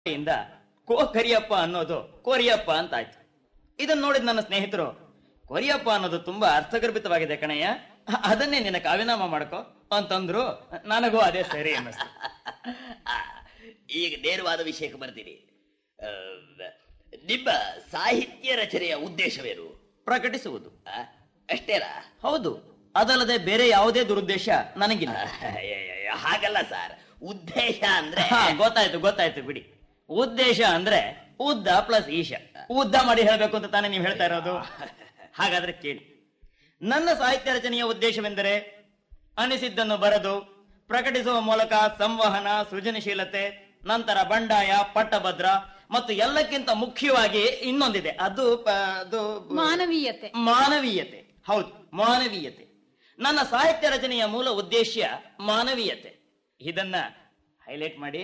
ಇಂದ ಕೋ ಕರಿಯಪ್ಪ ಅನ್ನೋದು ಕೊರಿಯಪ್ಪ ಅಂತ ಆಯ್ತು ಇದನ್ನ ನೋಡಿದ ನನ್ನ ಸ್ನೇಹಿತರು ಕೊರಿಯಪ್ಪ ಅನ್ನೋದು ತುಂಬಾ ಅರ್ಥಗರ್ಭಿತವಾಗಿದೆ ಕಣಯ್ಯ ಅ- ಅದನ್ನೇ ನಿನ್ನ ಕಾವ್ಯನಾಮ ಮಾಡ್ಕೋ ಅಂತಂದ್ರು ನನಗೂ ಅದೇ ಸರಿ ಅನ್ನಿಸ್ತು ಆ, ಈಗ ನೇರವಾದ ವಿಷಯಕ್ಕೆ ಬರ್ತೀನಿ ಆ, ನಿಮ್ಮ ಸಾಹಿತ್ಯ ರಚನೆಯ ಉದ್ದೇಶವೇನು ಪ್ರಕಟಿಸುವುದು ಆ, ಅಷ್ಟೇನಾ ಹೌದು ಅದಲ್ಲದೆ ಬೇರೆ ಯಾವುದೇ ದುರುದ್ದೇಶ ನನಗಿಲ್ಲ ಅಯ್ಯಯ್ಯಯ್ಯ, ಹಾಗಲ್ಲ ಸರ್ ಉದ್ದೇಶ ಅಂದ್ರೆ ಹಾ, ಗೊತ್ತಾಯ್ತು ಗೊತ್ತಾಯ್ತು ಬಿಡಿ ಉದ್ದೇಶ ಅಂದ್ರೆ ಉದ್ದ ಪ್ಲಸ್ ಈಶ ಉದ್ದ ಮಾಡಿ ಹೇಳ್ಬೇಕು ಅಂತ ತಾನೇ ನೀವು ಹೇಳ್ತಾ ಇರೋದು ಹಾಗಾದ್ರೆ ಕೇಳಿ ನನ್ನ ಸಾಹಿತ್ಯ ರಚನೆಯ ಉದ್ದೇಶವೆಂದರೆ ಅನಿಸಿದ್ದನ್ನು ಬರೆದು ಪ್ರಕಟಿಸುವ ಮೂಲಕ ಸಂವಹನ ಸೃಜನಶೀಲತೆ ನಂತರ ಬಂಡಾಯ ಪಟ್ಟಭದ್ರ ಮತ್ತು ಎಲ್ಲಕ್ಕಿಂತ ಮುಖ್ಯವಾಗಿ ಇನ್ನೊಂದಿದೆ ಅದು ಪ- ಅದು ಮಾನವೀಯತೆ ಮಾನವೀಯತೆ ಹೌದು ಮಾನವೀಯತೆ ನನ್ನ ಸಾಹಿತ್ಯ ರಚನೆಯ ಮೂಲ ಉದ್ದೇಶ ಮಾನವೀಯತೆ ಇದನ್ನ ಹೈಲೈಟ್ ಮಾಡಿ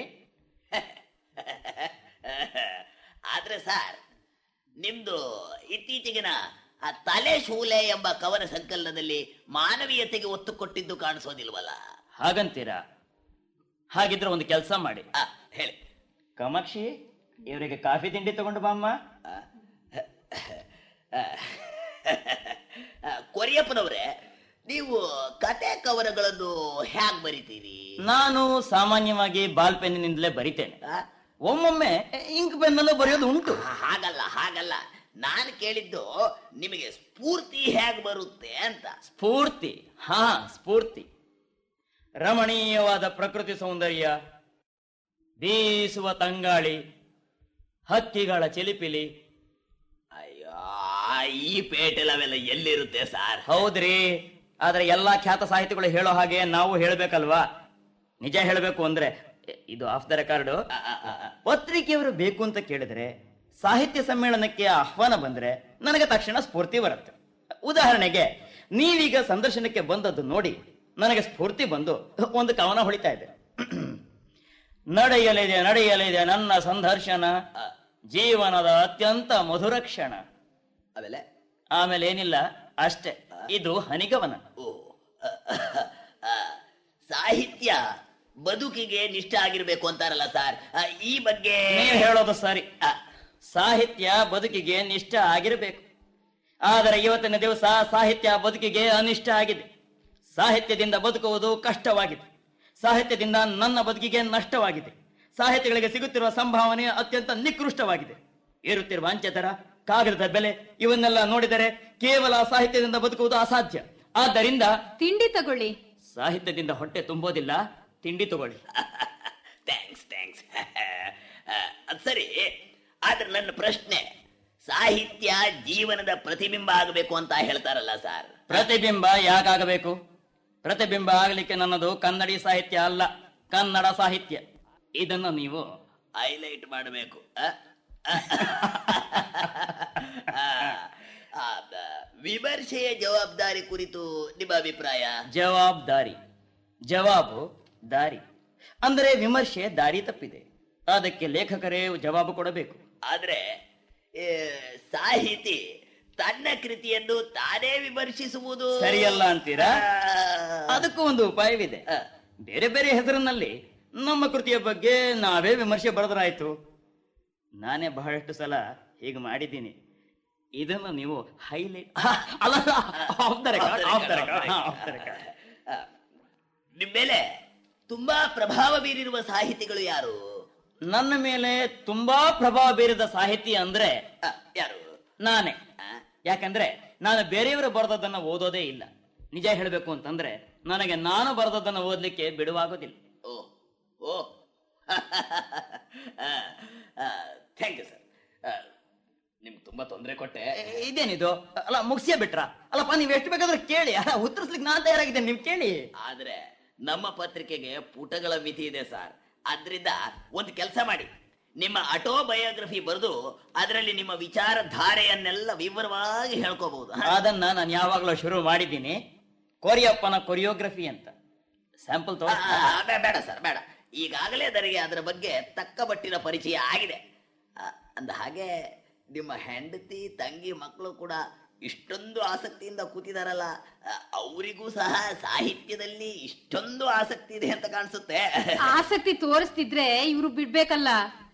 ಆದ್ರೆ ಸರ್ ನಿಮ್ದು ಇತ್ತೀಚೆಗಿನ ಆ ತಲೆ ಶೂಲೆ ಎಂಬ ಕವನ ಸಂಕಲನದಲ್ಲಿ ಮಾನವೀಯತೆಗೆ ಒತ್ತು ಕೊಟ್ಟಿದ್ದು ಕಾಣಿಸೋದಿಲ್ವಲ್ಲ ಹಾಗಂತೀರಾ ಹಾಗಿದ್ರೆ ಒಂದು ಕೆಲಸ ಮಾಡಿ ಆ, ಹೇಳಿ ಕಾಮಾಕ್ಷಿ ಇವರಿಗೆ ಕಾಫಿ ತಿಂಡಿ ತಗೊಂಡು ಬಾಮ್ಮ ಆ, ಆ, ಕೊರಿಯಪ್ಪನವ್ರೆ ನೀವು ಕತೆ ಕವನಗಳನ್ನು ಹ್ಯಾಗ್ ಬರಿತೀರಿ ನಾನು ಸಾಮಾನ್ಯವಾಗಿ ಬಾಲ್ ಪೆನ್ನಿನಿಂದಲೇ ಬರಿತೇನೆ ಆ? ಒಮ್ಮೊಮ್ಮೆ ಇಂಕ್ ಪೆನ್ನಲ್ಲೂ ಬರೆಯೋದು ಉಂಟು ಹಾಗಲ್ಲ ಹಾಗಲ್ಲ ನಾನು ಕೇಳಿದ್ದು ನಿಮಗೆ ಸ್ಫೂರ್ತಿ ಹೇಗ್ ಬರುತ್ತೆ ಅಂತ ಸ್ಫೂರ್ತಿ ಹಾ ಸ್ಫೂರ್ತಿ ರಮಣೀಯವಾದ ಪ್ರಕೃತಿ ಸೌಂದರ್ಯ ಬೀಸುವ ತಂಗಾಳಿ ಹಕ್ಕಿಗಳ ಚಿಲಿಪಿಲಿ ಅಯ್ಯೋ ಈ ಪೇಟೆಲ್ ಅವೆಲ್ಲ ಎಲ್ಲಿರುತ್ತೆ ಸರ್ ಹೌದ್ರಿ ಆದ್ರೆ ಎಲ್ಲಾ ಖ್ಯಾತ ಸಾಹಿತಿಗಳು ಹೇಳೋ ಹಾಗೆ ನಾವು ಹೇಳ್ಬೇಕಲ್ವಾ ನಿಜ ಹೇಳ್ಬೇಕು ಅಂದ್ರೆ ಎ- ಇದು ಆಫ್ ದ ರೆಕಾರ್ಡ್ ಪತ್ರಿಕೆಯವರು ಬೇಕು ಅಂತ ಕೇಳಿದ್ರೆ ಸಾಹಿತ್ಯ ಸಮ್ಮೇಳನಕ್ಕೆ ಆಹ್ವಾನ ಬಂದ್ರೆ ನನಗೆ ತಕ್ಷಣ ಸ್ಫೂರ್ತಿ ಬರುತ್ತೆ ಉದಾಹರಣೆಗೆ ನೀವೀಗ ಸಂದರ್ಶನಕ್ಕೆ ಬಂದದ್ದು ನೋಡಿ ನನಗೆ ಸ್ಫೂರ್ತಿ ಬಂದು ಒಂದು ಕವನ ಹೊಳಿತಾ ಇದೆ ನಡೆಯಲಿದೆ ನಡೆಯಲಿದೆ ನನ್ನ ಸಂದರ್ಶನ ಜೀವನದ ಅತ್ಯಂತ ಮಧುರ ಕ್ಷಣ ಆಮೇಲೆ ಆಮೇಲೆ ಏನಿಲ್ಲ ಅಷ್ಟೇ ಇದು ಹನಿಗವನ ಓ ಆ, ಸಾಹಿತ್ಯ ಬದುಕಿಗೆ ನಿಷ್ಠ ಆಗಿರ್ಬೇಕು ಅಂತಾರಲ್ಲ ಸರ್ ಆ, ಈ ಬಗ್ಗೆ ನೀವು ಹೇಳೋದು ಸರಿ ಆ, ಸಾಹಿತ್ಯ ಬದುಕಿಗೆ ನಿಷ್ಠ ಆಗಿರಬೇಕು ಆದರೆ ಇವತ್ತಿನ ದಿವಸ ಸಾಹಿತ್ಯ ಬದುಕಿಗೆ ಅನಿಷ್ಟ ಆಗಿದೆ ಸಾಹಿತ್ಯದಿಂದ ಬದುಕುವುದು ಕಷ್ಟವಾಗಿದೆ ಸಾಹಿತ್ಯದಿಂದ ನನ್ನ ಬದುಕಿಗೆ ನಷ್ಟವಾಗಿದೆ ಸಾಹಿತ್ಯಗಳಿಗೆ ಸಿಗುತ್ತಿರುವ ಸಂಭಾವನೆ ಅತ್ಯಂತ ನಿಕೃಷ್ಟವಾಗಿದೆ ಏರುತ್ತಿರುವ ಅಂಚೆ ದರ ಕಾಗದದ ಬೆಲೆ ಇವನ್ನೆಲ್ಲ ನೋಡಿದರೆ ಕೇವಲ ಸಾಹಿತ್ಯದಿಂದ ಬದುಕುವುದು ಅಸಾಧ್ಯ ಆದ್ದರಿಂದ ತಿಂಡಿ ತಗೊಳ್ಳಿ ಸಾಹಿತ್ಯದಿಂದ ಹೊಟ್ಟೆ ತುಂಬೋದಿಲ್ಲ ತಿಂಡಿ ತಗೊಳ್ಳಿ ಥ್ಯಾಂಕ್ಸ್ ಥ್ಯಾಂಕ್ಸ್ ಅದ್ ಸರಿ ಆದ್ರೆ ನನ್ನ ಪ್ರಶ್ನೆ ಸಾಹಿತ್ಯ ಜೀವನದ ಪ್ರತಿಬಿಂಬ ಆಗಬೇಕು ಅಂತ ಹೇಳ್ತಾರಲ್ಲ ಸರ್ ಪ್ರತಿಬಿಂಬ ಯಾಕಾಗಬೇಕು ಪ್ರತಿಬಿಂಬ ಆಗ್ಲಿಕ್ಕೆ ನನ್ನದು ಕನ್ನಡಿ ಸಾಹಿತ್ಯ ಅಲ್ಲ ಕನ್ನಡ ಸಾಹಿತ್ಯ ಇದನ್ನು ನೀವು ಹೈಲೈಟ್ ಮಾಡಬೇಕು ವಿಮರ್ಶೆಯ ಜವಾಬ್ದಾರಿ ಕುರಿತು ನಿಮ್ಮ ಅಭಿಪ್ರಾಯ ಜವಾಬ್ದಾರಿ ಜವಾಬು ದಾರಿ ಅಂದರೆ ವಿಮರ್ಶೆ ದಾರಿ ತಪ್ಪಿದೆ ಅದಕ್ಕೆ ಲೇಖಕರೇ ಜವಾಬು ಕೊಡಬೇಕು ಆದ್ರೆ ಏ, ಸಾಹಿತಿ ತನ್ನ ಕೃತಿಯನ್ನು ತಾನೇ ವಿಮರ್ಶಿಸುವುದು ಸರಿಯಲ್ಲ ಅಂತೀರಾ? ಆ, ಅದಕ್ಕೂ ಒಂದು ಉಪಾಯವಿದೆ ಆ, ಬೇರೆ ಬೇರೆ ಹೆಸರಿನಲ್ಲಿ ನಮ್ಮ ಕೃತಿಯ ಬಗ್ಗೆ ನಾವೇ ವಿಮರ್ಶೆ ಬರೆದ್ರಾಯ್ತು ನಾನೇ ಬಹಳಷ್ಟು ಸಲ ಹೀಗೆ ಮಾಡಿದ್ದೀನಿ ಇದನ್ನು ನೀವು ಹೈಲೈಟ್ ಅಲ್ಲ off the record off the record off the record ಆ, ನಿಮ್ ಮೇಲೆ ತುಂಬಾ ಪ್ರಭಾವ ಬೀರಿರುವ ಸಾಹಿತಿಗಳು ಯಾರು ನನ್ನ ಮೇಲೆ ತುಂಬಾ ಪ್ರಭಾವ ಬೀರಿದ ಸಾಹಿತಿ ಅಂದ್ರೆ ಆ, ಯಾರು ನಾನೇ ಆ, ಯಾಕಂದ್ರೆ ನಾನು ಬೇರೆಯವರು ಬರೆದದ್ದನ್ನ ಓದೋದೇ ಇಲ್ಲ ನಿಜ ಹೇಳಬೇಕು ಅಂತಂದ್ರೆ ನನಗೆ ನಾನು ಬರೆದದ್ದನ್ನ ಓದ್ಲಿಕ್ಕೆ ಬಿಡುವಾಗೋದಿಲ್ಲ oh oh thank you sir ನಿಮ್ಗೆ ತುಂಬಾ ತೊಂದರೆ ಕೊಟ್ಟೆ ಏ, ಇದೇನಿದು ಅಲ್ಲ ಮುಗಿಸಿಯೇ ಬಿಟ್ರ ಅಲ್ಲಪ್ಪ ನೀವ್ ಎಷ್ಟು ಬೇಕಾದ್ರೆ ಕೇಳಿ ಅಲ್ಲ ಉತ್ತರಿಸ್ಲಿಕ್ಕೆ ನಾನು ತಯಾರಾಗಿದ್ದೇನೆ ನೀವ್ ಕೇಳಿ ಆದ್ರೆ ನಮ್ಮ ಪತ್ರಿಕೆಗೆ ಪುಟಗಳ ಮಿತಿ ಇದೆ ಸರ್ ಆದ್ರಿಂದ ಒಂದು ಕೆಲಸ ಮಾಡಿ ನಿಮ್ಮ ಆಟೋಬಯೋಗ್ರಫಿ ಬರೆದು ಅದರಲ್ಲಿ ನಿಮ್ಮ ವಿಚಾರಧಾರೆಯನ್ನೆಲ್ಲ ವಿವರವಾಗಿ ಹೇಳ್ಕೋಬಹುದು ಅದನ್ನ ನಾನು ಯಾವಾಗ್ಲೂ ಶುರು ಮಾಡಿದ್ದೀನಿ ಕೊರಿಯಪ್ಪನ ಕೊರಿಯೋಗ್ರಫಿ ಅಂತ ಸ್ಯಾಂಪಲ್ ತೋ ಬೇಡ ಸರ್ ಬೇಡ ಈಗಾಗಲೇ ನನಗೆ ಅದರ ಬಗ್ಗೆ ತಕ್ಕ ಮಟ್ಟಿನ ಪರಿಚಯ ಆಗಿದೆ ಆ, ಅಂದ ಹಾಗೆ ನಿಮ್ಮ ಹೆಂಡತಿ ತಂಗಿ ಮಕ್ಕಳು ಕೂಡ ಇಷ್ಟೊಂದು ಆಸಕ್ತಿಯಿಂದ ಕೂತಿದಾರಲ್ಲ ಆ, ಅವರಿಗೂ ಸಹ ಸಾಹಿತ್ಯದಲ್ಲಿ ಇಷ್ಟೊಂದು ಆಸಕ್ತಿ ಇದೆ ಅಂತ ಕಾಣಿಸುತ್ತೆ ಆಸಕ್ತಿ ತೋರಿಸ್ತಿದ್ರೆ ಇವ್ರು ಬಿಡ್ಬೇಕಲ್ಲ